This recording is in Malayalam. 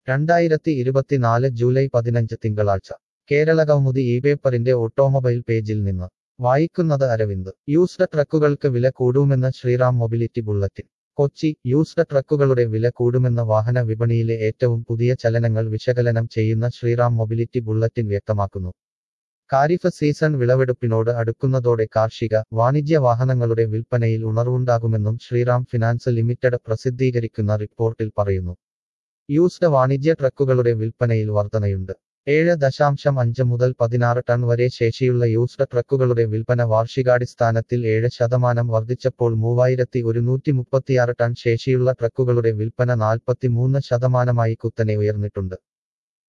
രണ്ടായിരത്തി ഇരുപത്തിനാല് ജൂലൈ പതിനഞ്ച് തിങ്കളാഴ്ച കേരള കൗമുദി ഈ പേപ്പറിന്റെ ഓട്ടോമൊബൈൽ പേജിൽ നിന്ന് വായിക്കുന്നത് അരവിന്ദ് യൂസ്ഡ് ട്രക്കുകൾക്ക് വില കൂടുമെന്ന് Shriram mobility bulletin Kochi used ട്രക്കുകളുടെ വില കൂടുമെന്ന് വാഹന വിപണിയിലെ ഏറ്റവും പുതിയ ചലനങ്ങൾ വിശകലനം ചെയ്യുന്ന ശ്രീറാം മൊബിലിറ്റി ബുള്ളറ്റിൻ വ്യക്തമാക്കുന്നു ഖാരിഫ് സീസൺ വിളവെടുപ്പിനോട് അടുക്കുന്നതോടെ കാർഷിക വാണിജ്യ വാഹനങ്ങളുടെ വിൽപ്പനയിൽ ഉണർവുണ്ടാകുമെന്നും ശ്രീറാം ഫിനാൻസ് ലിമിറ്റഡ് പ്രസിദ്ധീകരിക്കുന്ന റിപ്പോർട്ടിൽ പറയുന്നു യൂസ്ഡ് വാണിജ്യ ട്രക്കുകളുടെ വിൽപ്പനയിൽ വർധനയുണ്ട് ഏഴ് ദശാംശം അഞ്ച് മുതൽ പതിനാറ് ടൺ വരെ ശേഷിയുള്ള യൂസ്ഡ് ട്രക്കുകളുടെ വിൽപ്പന വാർഷികാടിസ്ഥാനത്തിൽ ഏഴ് ശതമാനം വർദ്ധിച്ചപ്പോൾ മൂവായിരത്തി ഒരുന്നൂറ്റി മുപ്പത്തിയാറ് ടൺ ശേഷിയുള്ള ട്രക്കുകളുടെ വിൽപ്പന നാൽപ്പത്തിമൂന്ന് ശതമാനമായി കുത്തനെ ഉയർന്നിട്ടുണ്ട്